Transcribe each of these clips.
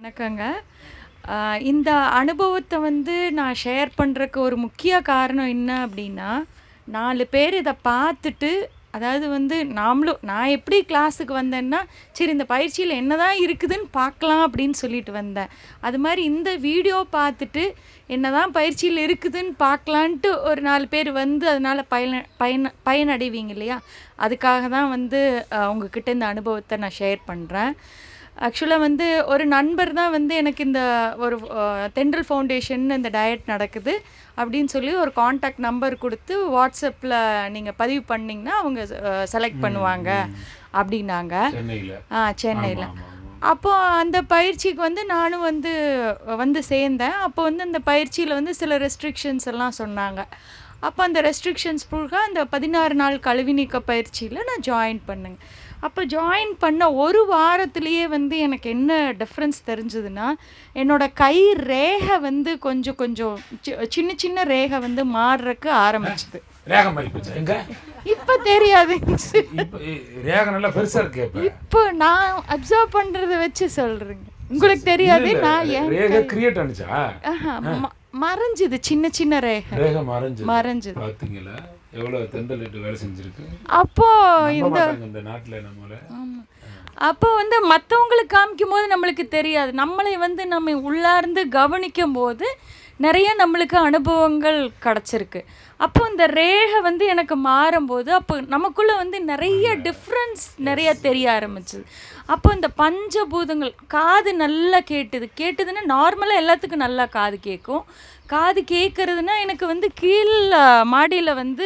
வணக்கங்க ஆஹ் இந்த அனுபவத்தை வந்து நான் ஷேர் பண்ணுறக்கு ஒரு முக்கிய காரணம் என்ன அப்படின்னா நாலு பேர் இதை பார்த்துட்டு அதாவது வந்து நாமளும் நான் எப்படி கிளாஸுக்கு வந்தேன்னா சரி இந்த பயிற்சியில் என்னதான் இருக்குதுன்னு பார்க்கலாம் அப்படின்னு சொல்லிட்டு வந்தேன் அது மாதிரி இந்த வீடியோ பார்த்துட்டு என்னதான் பயிற்சியில் இருக்குதுன்னு பார்க்கலான்ட்டு ஒரு நாலு பேர் வந்து அதனால் பயன பயன பயனடைவீங்க இல்லையா அதுக்காக தான் வந்து ஆஹ் உங்ககிட்ட இந்த அனுபவத்தை நான் ஷேர் பண்ணுறேன் ஆக்சுவலாக வந்து ஒரு நண்பர் தான் வந்து எனக்கு இந்த ஒரு தென்றல் ஃபவுண்டேஷன் இந்த டயட் நடக்குது அப்படின்னு சொல்லி ஒரு காண்டாக்ட் நம்பர் கொடுத்து வாட்ஸ்அப்பில் நீங்கள் பதிவு பண்ணிங்கன்னா அவங்க செலக்ட் பண்ணுவாங்க அப்படின்னாங்க சென்னையில் ஆ சென்னையில் ஆமா, ஆமா. அப்போ அந்த பயிற்சிக்கு வந்து நானும் வந்து வந்து சேர்ந்தேன் அப்போ வந்து அந்த பயிற்சியில் வந்து சில ரெஸ்ட்ரிக்ஷன்ஸ் எல்லாம் சொன்னாங்க அப்போ அந்த ரெஸ்ட்ரிக்ஷன்ஸ் போக அந்த பதினாறு நாள் கழுவி நீக்க பயிற்சியில் நான் ஜாயின் பண்ணேங்க அப்போ ஜாயின் பண்ண ஒரு வாரத்திலேயே வந்து எனக்கு என்ன டிஃப்ரென்ஸ் தெரிஞ்சதுன்னா என்னோட கை ரேகை வந்து கொஞ்சம் கொஞ்சம் சி- சின்ன சின்ன ரேகை வந்து மாறுறக்கு ஆரம்பிச்சுது ரேகம் மாதிரி போச்சு எங்க இப்போ தெரியாது இப்போ ரேகம் நல்லா பெருசா இருக்கு இப்ப இப்போ நான் அப்சர்வ் பண்றத வச்சு சொல்றேங்க உங்களுக்கு தெரியாது இல்ல, நான் இல்ல, ஏன் ரேகை கிரியேட் ஆனிச்சா ஆஹா, ம- மறைஞ்சுது சின்ன சின்ன ரேகை ரேகை மறைஞ்சு மறைஞ்சுது பாத்தீங்களா எவ்வளவு தெண்டலிட்டு வேலை செஞ்சிருக்கு அப்போ நம்ப இந்த மாட்டாங்க இந்த நாட்டுல நம்மள ஆமா. அப்போ வந்து மற்றவங்களுக்கு காமிக்கும் போது நம்மளுக்கு தெரியாது நம்மளை வந்து நம்ம உள்ளார்ந்து கவனிக்கும் போது நிறைய நம்மளுக்கு அனுபவங்கள் கிடச்சிருக்கு அப்போ இந்த ரேகை வந்து எனக்கு மாறும்போது அப்போ நமக்குள்ளே வந்து நிறைய டிஃப்ரென்ஸ் நிறைய தெரிய ஆரம்பிச்சுது அப்போ இந்த பஞ்சபூதங்கள் காது நல்லா கேட்டுது கேட்டுதுன்னா நார்மலாக எல்லாத்துக்கும் நல்லா காது கேட்கும் காது கேட்குறதுனா எனக்கு வந்து கீழ் மாடியில் வந்து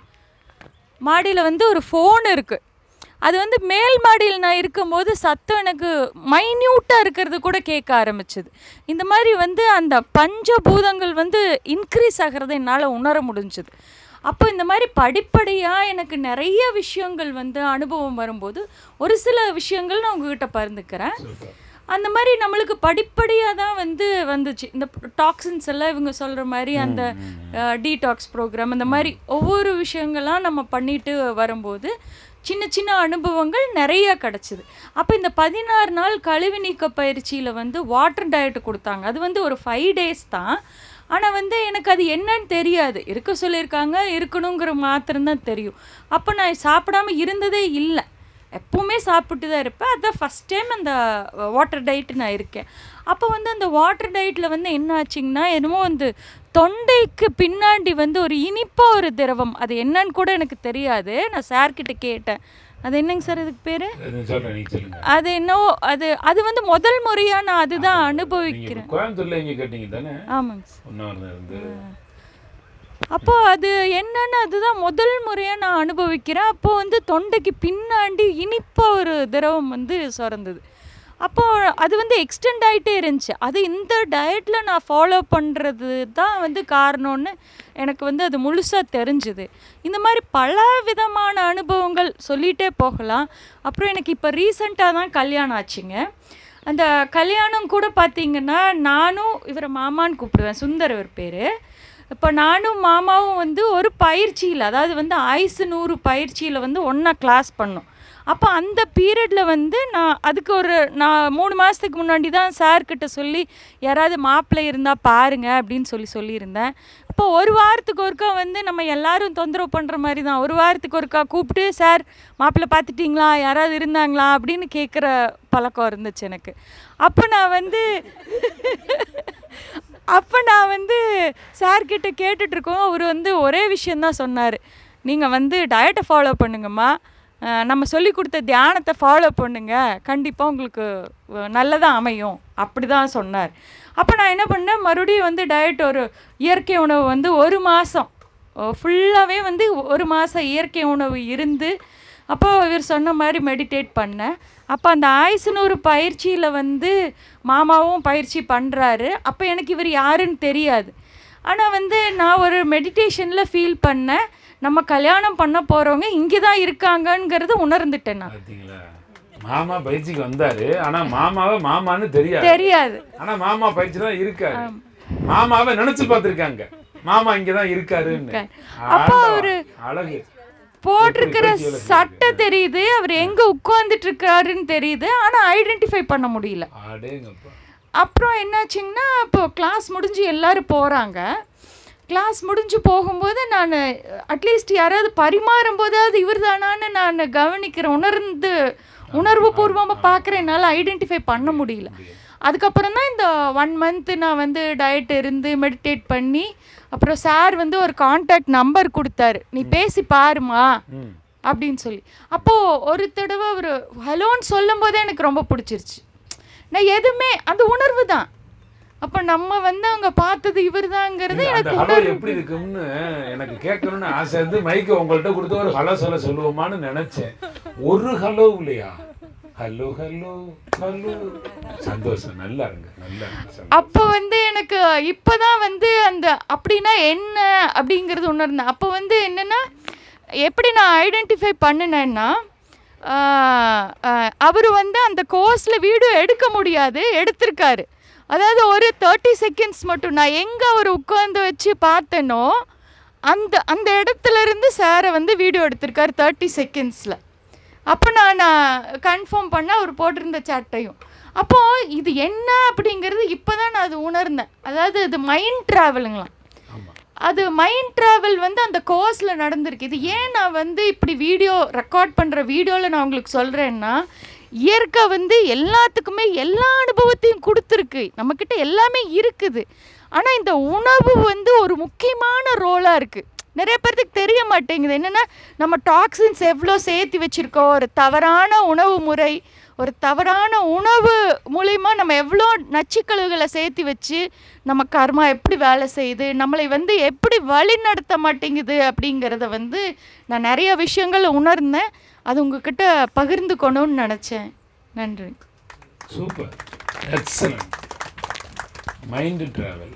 மாடியில் வந்து ஒரு ஃபோன் இருக்குது அது வந்து மேல் மாடியில் நான் இருக்கும்போது சத்தம் எனக்கு மைன்யூட்டாக இருக்கிறது கூட கேட்க ஆரம்பிச்சது இந்த மாதிரி வந்து அந்த பஞ்சபூதங்கள் வந்து இன்க்ரீஸ் ஆகிறத என்னால் உணர முடிஞ்சுது அப்போ இந்த மாதிரி படிப்படியாக எனக்கு நிறைய விஷயங்கள் வந்து அனுபவம் வரும்போது ஒரு சில விஷயங்கள் நான் உங்ககிட்ட பகிர்ந்துக்கிறேன் அந்த மாதிரி நம்மளுக்கு படிப்படியாக தான் வந்து வந்துச்சு இந்த டாக்ஸின்ஸ் எல்லாம் இவங்க சொல்கிற மாதிரி அந்த டீடாக்ஸ் ப்ரோக்ராம் அந்த மாதிரி ஒவ்வொரு விஷயங்கள்லாம் நம்ம பண்ணிட்டு வரும்போது சின்ன சின்ன அனுபவங்கள் நிறைய கிடச்சிது அப்போ இந்த பதினாறு நாள் கழிவு நீக்க பயிற்சியில் வந்து வாட்டர் டயட் கொடுத்தாங்க அது வந்து ஒரு ஃபைவ் டேஸ் தான் ஆனால் வந்து எனக்கு அது என்னன்னு தெரியாது இருக்க சொல்லியிருக்காங்க இருக்கணுங்கிற மாத்திரம்தான் தெரியும் அப்போ நான் சாப்பிடாம இருந்ததே இல்லை எப்பவுமே சாப்பிட்டு தான் இருப்பேன் அதான் ஃபஸ்ட் டைம் அந்த வாட்டர் டயட் நான் இருக்கேன் அப்போ வந்து அந்த வாட்டர் டயட்டில் வந்து என்ன ஆச்சுங்கன்னா என்னமோ வந்து தொண்டைக்கு பின்னாடி வந்து ஒரு இனிப்பாக ஒரு திரவம் அது என்னன்னு கூட எனக்கு தெரியாது நான் சார்கிட்ட கேட்டேன் அது என்னங்க சார் இதுக்கு பேர் அது சொல்றேன் நீங்க சொல்லுங்க அது என்னவோ அது அது வந்து முதல் முறையாக நான் அதுதான் நீங்க அனுபவிக்கிறேன் இப்ப கோயம்புத்தூர்ல இங்க கேட்டீங்க தானே ஆமாங்க சார் ஒன்னாவது இருந்து அப்போ அது என்னன்னு அதுதான் முதல் முறையாக நான் அனுபவிக்கிறேன் அப்போ வந்து தொண்டைக்கு பின்னாடி இனிப்பாக ஒரு திரவம் வந்து சுரந்தது அப்போ அது வந்து எக்ஸ்டெண்ட் ஆகிட்டே இருந்துச்சு அது இந்த டயட்டில் நான் ஃபாலோ பண்ணுறது தான் வந்து காரணம்னு எனக்கு வந்து அது முழுசாக தெரிஞ்சுது இந்த மாதிரி பல விதமான அனுபவங்கள் சொல்லிகிட்டே போகலாம் அப்புறம் எனக்கு இப்போ ரீசண்டாக தான் கல்யாணம் ஆச்சுங்க அந்த கல்யாணம் கூட பார்த்தீங்கன்னா நானும் இவரை மாமான்னு கூப்பிடுவேன் சுந்தர் இவர் பேர் இப்போ நானும் மாமாவும் வந்து ஒரு பயிற்சியில் அதாவது வந்து ஆயுசு நூறு பயிற்சியில் வந்து ஒன்றா கிளாஸ் பண்ணோம் அப்போ அந்த பீரியடில் வந்து நான் அதுக்கு ஒரு நான் மூணு மாதத்துக்கு முன்னாடி தான் சார்கிட்ட சொல்லி யாராவது மாப்பிள்ளை இருந்தால் பாருங்க அப்படின்னு சொல்லி சொல்லியிருந்தேன் அப்போ ஒரு வாரத்துக்கு ஒருக்கா வந்து நம்ம எல்லாரும் தொந்தரவு பண்ணுற மாதிரி தான் ஒரு வாரத்துக்கு ஒருக்கா கூப்பிட்டு சார் மாப்பிள்ளை பார்த்துட்டிங்களா யாராவது இருந்தாங்களா அப்படின்னு கேட்குற பழக்கம் இருந்துச்சு எனக்கு அப்போ நான் வந்து அப்போ நான் வந்து சார்கிட்ட கேட்டுட்ருக்கோம் அவர் வந்து ஒரே விஷயந்தான் சொன்னார் நீங்கள் வந்து டயட்டை ஃபாலோ பண்ணுங்கம்மா அஹ் நம்ம சொல்லி கொடுத்த தியானத்தை ஃபாலோ பண்ணுங்க கண்டிப்பாக உங்களுக்கு நல்லதாக அமையும் அப்படி தான் சொன்னார் அப்போ நான் என்ன பண்ணேன் மறுபடியும் வந்து டயட் ஒரு இயற்கை உணவு வந்து ஒரு மாதம் ஃபுல்லாகவே வந்து ஒரு மாதம் இயற்கை உணவு இருந்து அப்போ இவர் சொன்ன மாதிரி மெடிடேட் பண்ணேன் அப்போ அந்த ஆயுசுனூறு பயிற்சியில் வந்து மாமாவும் பயிற்சி பண்ணுறாரு அப்போ எனக்கு இவர் யாருன்னு தெரியாது ஆனால் வந்து நான் ஒரு மெடிடேஷனில் ஃபீல் பண்ணேன் நம்ம கல்யாணம் பண்ண போகிறவங்க இங்கே தான் இருக்காங்கங்கிறத உணர்ந்துட்டேன் நான் பாத்தீங்களா மாமா பயிற்சிக்கு வந்தாரு ஆனா மாமாவை மாமான்னு தெரியாது தெரியாது ஆனா மாமா பயிற்சி தான் இருக்காரு மாமாவை நினைச்சு பார்த்திருக்காங்க மாமா இங்கதான் இருக்காருன்னு அப்போ ஆண்டவா, அவரு அழகு போட்டிருக்கிற எப்படி பயிற்சி வேலை சட்டை தெரியுது அவர் எங்கே உட்காந்துட்டு இருக்காருன்னு தெரியுது ஆனால் ஐடென்டிஃபை பண்ண முடியல அடேங்கப்பா அப்புறம் என்னாச்சுங்கன்னா இப்போ கிளாஸ் முடிஞ்சு எல்லாரும் போகிறாங்க கிளாஸ் முடிஞ்சு போகும்போது நான் அட்லீஸ்ட் யாராவது பரிமாறும் போதாவது இவர் தானான்னு நான் கவனிக்கிறேன் உணர்ந்து உணர்வு பூர்வமாக பார்க்குறேன் என்னால் ஐடென்டிஃபை பண்ண முடியல அதுக்கப்புறம் தான் இந்த ஒன் மந்த்து நான் வந்து டயட் இருந்து மெடிடேட் பண்ணி அப்புறம் சார் வந்து ஒரு காண்டாக்ட் நம்பர் கொடுத்தாரு நீ பேசி பாருமா ம் அப்படின்னு சொல்லி அப்போது ஒரு தடவை அவர் ஹலோன்னு சொல்லும் போதே எனக்கு ரொம்ப பிடிச்சிருச்சு நான் எதுவுமே அந்த உணர்வு தான் அப்போ நம்ம வந்து அங்கே பார்த்தது இவர் தாங்கிறது இல்ல, அந்த எனக்கு ஹலோ உணர்வு எப்படி இருக்கும்னு எனக்கு கேட்கணும்னு ஆசை இருந்து மைக்க உங்கள்ட்ட கொடுத்து ஒரு ஹலோ சொல்ல சொல்லுவோமான்னு நினைச்சேன் ஒரு ஹலோ இல்லையா ஹலோ ஹலோ ஹலோ சந்தோஷம் நல்லா இருங்க நல்லா இருங்க சந்தோஷம். அப்போ வந்து எனக்கு இப்போதான் வந்து அந்த அப்படின்னா என்ன அப்படிங்கிறது உணர்ந்தேன் அப்போ வந்து என்னென்னா எப்படி நான் ஐடென்டிஃபை பண்ணினேன்னா அவர் வந்து அந்த கோர்ஸில் வீடியோ எடுக்க முடியாது எடுத்திருக்காரு அதாவது ஒரு தேர்ட்டி செகண்ட்ஸ் மட்டும் நான் எங்கே அவர் உட்காந்து வச்சு பார்த்தேனோ அந்த அந்த இடத்துல இருந்து சாரை வந்து வீடியோ எடுத்திருக்காரு தேர்ட்டி செகண்ட்ஸில் அப்போ நான் கன்ஃபார்ம் பண்ண அவர் போட்டிருந்த சட்டையும் அப்போது இது என்ன அப்படிங்கிறது இப்போ தான் நான் அது உணர்ந்தேன் அதாவது இது மைண்ட் ட்ராவலுங்களாம் ஆமா அது மைண்ட் ட்ராவல் வந்து அந்த கோர்ஸில் நடந்திருக்கு இது ஏன் நான் வந்து இப்படி வீடியோ ரெக்கார்ட் பண்ணுற வீடியோவில் நான் உங்களுக்கு சொல்கிறேன்னா இயற்கை வந்து எல்லாத்துக்குமே எல்லா அனுபவத்தையும் கொடுத்துருக்கு நம்மக்கிட்ட எல்லாமே இருக்குது ஆனால் இந்த உணவு வந்து ஒரு முக்கியமான ரோலாக இருக்குது நிறைய பேர்த்துக்கு தெரிய மாட்டேங்குது என்னென்னா நம்ம டாக்ஸின்ஸ் எவ்வளோ சேர்த்து வச்சுருக்கோம் ஒரு தவறான உணவு முறை ஒரு தவறான உணவு மூலிமா நம்ம எவ்வளோ நச்சுக்கழிவுகளை சேர்த்து வச்சு நம்ம கர்மா எப்படி வேலை செய்யுது நம்மளை வந்து எப்படி வழி நடத்த மாட்டேங்குது அப்படிங்கிறத வந்து நான் நிறைய விஷயங்கள் உணர்ந்தேன் அது உங்ககிட்ட பகிர்ந்துக்கணும்னு நினச்சேன் நன்றி சூப்பர் எக்ஸலண்ட் மைண்ட் டிராவல்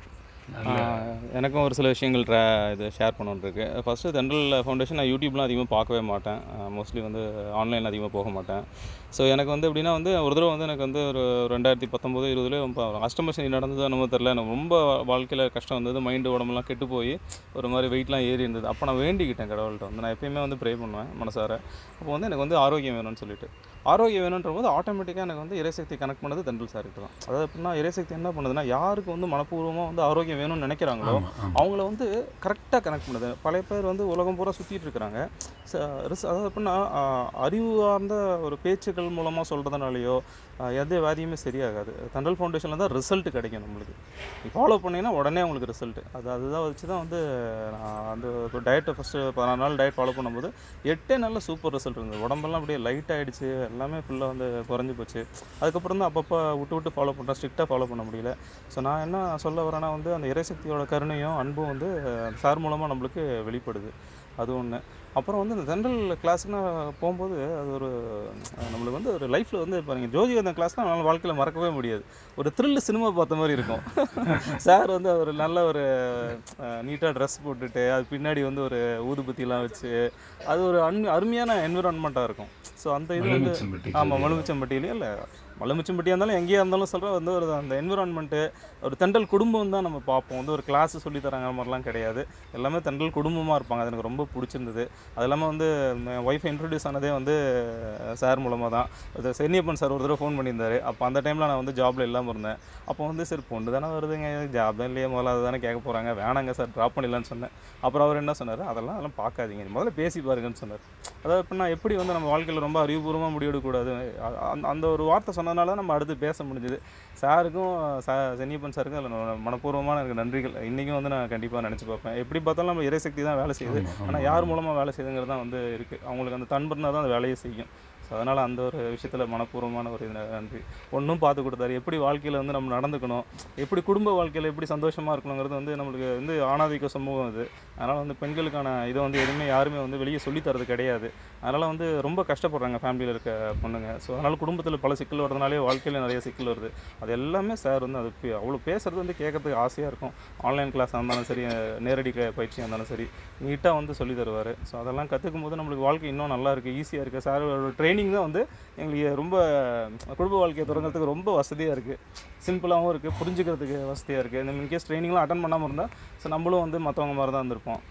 ஆஹ் எனக்கும் ஒரு சில விஷயங்கள் ட்ரா இது ஷேர் பண்ணணுன்னு இருக்கு ஃபஸ்ட்டு தென்றல் ஃபவுண்டேஷன் நான் யூடியூப்லாம் அதிகமாக பார்க்கவே மாட்டேன் மோஸ்ட்லி வந்து ஆன்லைனில் அதிகமாக போக மாட்டேன் ஸோ எனக்கு வந்து எப்படின்னா வந்து ஒரு தடவை வந்து எனக்கு வந்து ஒரு ரெண்டாயிரத்தி பத்தொம்போது இருபதுல ரொம்ப அஷ்டம சனி நடந்தது என்னமோ தெரில எனக்கு ரொம்ப வாழ்க்கையில் கஷ்டம் வந்தது மைண்டு உடம்புலாம் கெட்டு போய் ஒரு மாதிரி வெயிட்லாம் ஏறி இருந்தது அப்போ நான் வேண்டிக்கிட்டேன் கடவுள்கிட்ட வந்து நான் எப்பயுமே வந்து ப்ரே பண்ணுவேன் மனசார அப்போ வந்து எனக்கு வந்து ஆரோக்கியம் வேணும்னு சொல்லிட்டு ஆரோக்கியம் வேணுன்ற போது ஆட்டோமேட்டிக்காக எனக்கு வந்து இறைசக்தி கனெக்ட் பண்ணது தென்றல் சார்கிட்ட தான் அதாவது எப்படின்னா இறைசக்தி என்ன பண்ணுதுன்னா யாருக்கு வந்து மனப்பூர்வமாக வந்து ஆரோக்கியம் வேணும்னு நினைக்கிறாங்களோ ஆமா, ஆமா. அவங்கள வந்து கரெக்டாக கனெக்ட் பண்ணுது பழைய பேர் வந்து உலகம் பூரா சுற்றிட்டு இருக்கிறாங்க ச- ரிஸ்- அதாவது எப்படின்னா ஆஹ், அறிவு சார்ந்த ஒரு பேச்சுக்கள் மூலமாக சொல்கிறதுனாலையோ எந்த வியாதியுமே சரியாகாது தென்றல் ஃபவுண்டேஷனில் தான் ரிசல்ட் கிடைக்கும் நம்மளுக்கு நீ ஃபாலோ பண்ணீங்கன்னா உடனே உங்களுக்கு ரிசல்ட் அது அதுதான் வச்சு தான் வந்து நான் அந்த டயட்டை ஃபஸ்ட்டு பதினாறு நாள் டயட் ஃபாலோ பண்ணும்போது எட்டே நாளில் சூப்பர் ரிசல்ட் இருந்தது உடம்பெல்லாம் அப்படியே லைட் ஆகிடுச்சு எல்லாமே ஃபுல்லாக வந்து குறைஞ்சி போச்சு அதுக்கப்புறம் தான் அப்பப்போ விட்டு விட்டு ஃபாலோ பண்ணுறேன் ஸ்ட்ரிக்டாக ஃபாலோ பண்ண முடியல ஸோ நான் என்ன சொல்ல வரேன்னா வந்து அந்த இறைசக்தியோட கருணையும் அன்பும் வந்து சார் மூலமாக நம்மளுக்கு வெளிப்படுது அது ஒன்று அப்புறம் வந்து இந்த ஜென்ரல் கிளாஸ்க்கு போகும்போது அது ஒரு அஹ், நம்மளுக்கு வந்து ஒரு லைஃப்பில் வந்து இப்போ நீங்கள் ஜோதிகந்தன் கிளாஸ்லாம் நம்மளால் வாழ்க்கையில் மறக்கவே முடியாது ஒரு த்ரில்லு சினிமா பார்த்த மாதிரி இருக்கும் சார் வந்து ஒரு நல்ல ஒரு நீட்டாக ட்ரெஸ் போட்டுட்டு அது பின்னாடி வந்து ஒரு ஊதுபத்திலாம் வச்சு அது ஒரு அன் அருமையான என்விரான்மெண்ட்டாக இருக்கும் ஸோ அந்த இது வந்து மலுமிச்சம்பட்டி ஆமாம் மலுமிச்சம்பட்டியிலையும் இல்லை மலுமிச்சம்பட்டியாக இருந்தாலும் எங்கேயா இருந்தாலும் சொல்கிறேன் வந்து ஒரு அந்த என்விரான்மெண்ட்டு ஒரு தென்றல் குடும்பம் தான் நம்ம பார்ப்போம் வந்து ஒரு கிளாஸ் சொல்லி தராங்க மாதிரிலாம் கிடையாது எல்லாமே தென்றல் குடும்பமாக இருப்பாங்க அது எனக்கு ரொம்ப பிடிச்சிருந்தது அது இல்லாமல் வந்து ஒய்ஃப் இன்ட்ரடியூஸ் ஆனதே வந்து சார் மூலமாக தான் அது சென்னியப்பன் சார் ஒரு தடவை ஃபோன் பண்ணியிருந்தாரு அப்போ அந்த டைமில் நான் வந்து ஜாபில் இல்லாமல் இருந்தேன் அப்போ வந்து சரி பொண்ணு தானே வருதுங்க ஜாப் தான் இல்லையே முதல்ல அதை தானே கேட்க போகிறாங்க வேணாங்க சார் ட்ராப் பண்ணிடலான்னு சொன்னேன் அப்புறம் அவர் என்ன சொன்னார் அதெல்லாம் அதெல்லாம் பார்க்காதீங்க முதல்ல பேசி பாருங்கன்னு சொன்னார் அதாவது எப்படின்னா எப்படி வந்து நம்ம வாழ்க்கையில் ரொம்ப அறிவுபூர்வமாக முடிவெடுக்கக்கூடாது அ- அந்த அந்த ஒரு வார்த்தை சொன்னதுனால தான் நம்ம அடுத்து பேச முடிஞ்சுது சாருக்கும் சா சென்னியப்பன் சாருக்கும் அதில் மனப்பூர்வமான எனக்கு நன்றிகள் இன்றைக்கும் வந்து நான் கண்டிப்பாக நினச்சி பார்ப்பேன் எப்படி பார்த்தாலும் நம்ம இறைசக்தி தான் வேலை செய்யுது ஆமா, ஆமா. ஆனால் யார் மூலமாக வேலை செய்யுதுங்கிறது தான் வந்து இருக்குது அவங்களுக்கு அந்த தன்புனா தான் அந்த வேலையை செய்யும் ஸோ அதனால் அந்த ஒரு விஷயத்தில் மனப்பூர்வமான ஒரு இது நன்றி ஒன்றும் பார்த்து கொடுத்தாரு எப்படி வாழ்க்கையில் வந்து நம்ம நடந்துக்கணும் எப்படி குடும்ப வாழ்க்கையில் எப்படி சந்தோஷமாக இருக்கணுங்கிறது வந்து நம்மளுக்கு வந்து ஆணாதிக்க சமூகம் இது அதனால் வந்து பெண்களுக்கான இதை வந்து எதுவுமே யாருமே வந்து வெளியே சொல்லித் தரது கிடையாது அதனால் வந்து ரொம்ப கஷ்டப்படுறாங்க ஃபேமிலியில் இருக்க பொண்ணுங்க ஸோ அதனால் குடும்பத்தில் பல சிக்கல் வரதுனாலே வாழ்க்கையில் நிறைய சிக்கல் வருது அது எல்லாமே சார் வந்து அது பே- அவ்வளோ பேசுறது வந்து கேட்கறதுக்கு ஆசையாக இருக்கும் ஆன்லைன் கிளாஸாக இருந்தாலும் சரி நேரடி க- பயிற்சியாக இருந்தாலும் சரி நீட்டாக வந்து சொல்லி தருவார் ஸோ அதெல்லாம் கற்றுக்கும் போது நம்மளுக்கு வாழ்க்கை இன்னும் நல்லா இருக்குது ஈஸியாக இருக்குது சார் ட்ரைனிங் தான் வந்து எங்களுக்கு ரொம்ப குடும்ப வாழ்க்கையை தொடங்குறதுக்கு ரொம்ப வசதியாக இருக்குது சிம்பிளாகவும் இருக்குது புரிஞ்சுக்கிறதுக்கு வசதியாக இருக்குது இந்த இன்கேஸ் ட்ரைனிங்லாம் அட்டன் பண்ணாமல் இருந்தால் ஸோ நம்மளும் வந்து மற்றவங்க மாதிரி தான் இருந்திருப்போம்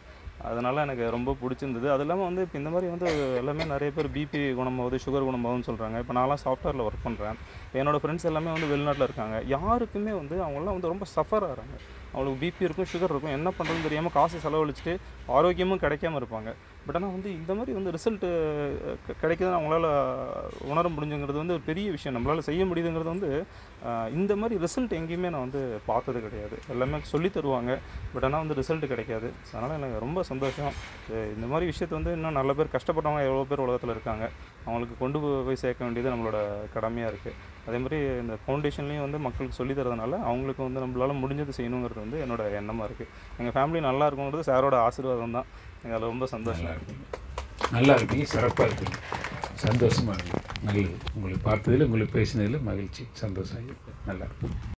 அதனால் எனக்கு ரொம்ப பிடிச்சிருந்தது அது இல்லாமல் வந்து இப்போ இந்த மாதிரி வந்து எல்லாமே நிறைய பேர் பிபி குணமாகுது சுகர் குணமாகுதுன்னு சொல்கிறாங்க இப்போ நான்லாம் சாஃப்ட்வேரில் ஒர்க் பண்ணுறேன் என்னோடய ஃப்ரெண்ட்ஸ் எல்லாமே வந்து வெளிநாட்டில் இருக்காங்க யாருக்குமே வந்து அவங்களாம் வந்து ரொம்ப சஃபர் ஆகிறாங்க அவங்களுக்கு பிபி இருக்கும் சுகர் இருக்கும் என்ன பண்ணுறதுன்னு தெரியாமல் காசு செலவழிச்சிட்டு ஆரோக்கியமும் கிடைக்காம இருப்பாங்க பட் ஆனால் வந்து இந்த மாதிரி வந்து ரிசல்ட்டு கிடைக்குதுன்னு அவங்களால உணர முடிஞ்சுங்கிறது வந்து ஒரு பெரிய விஷயம் நம்மளால் செய்ய முடியுதுங்கிறது வந்து ஆஹ், இந்த மாதிரி ரிசல்ட் எங்கேயுமே நான் வந்து பார்த்தது கிடையாது எல்லாமே சொல்லி தருவாங்க பட் ஆனால் வந்து ரிசல்ட் கிடைக்காது அதனால் எனக்கு ரொம்ப சந்தோஷம் அஹ் இந்த மாதிரி விஷயத்தை வந்து இன்னும் நல்ல பேர் கஷ்டப்பட்டவங்க எவ்வளோ பேர் உலகத்தில் இருக்காங்க அவங்களுக்கு கொண்டு போய் சேர்க்க வேண்டியது நம்மளோட கடமையாக இருக்குது அதே மாதிரி இந்த ஃபவுண்டேஷன்லேயும் வந்து மக்களுக்கு சொல்லி தரதுனால அவங்களுக்கு வந்து நம்மளால் முடிஞ்சது செய்யணுங்கிறது வந்து என்னோட எண்ணமாக இருக்குது எங்கள் ஃபேமிலி நல்லா இருக்குங்கிறது சாரோட ஆசீர்வாதம் தான் எனக்கு அதில் ரொம்ப சந்தோஷம் நல்லா இருக்கீங்க நல்லா இருக்கீங்க சிறப்பாக இருக்கீங்க சந்தோஷமா இருக்கு நல்லது உங்களை பார்த்ததில் உங்களை பேசினதில் மகிழ்ச்சி சந்தோஷம் நல்லா இருக்கு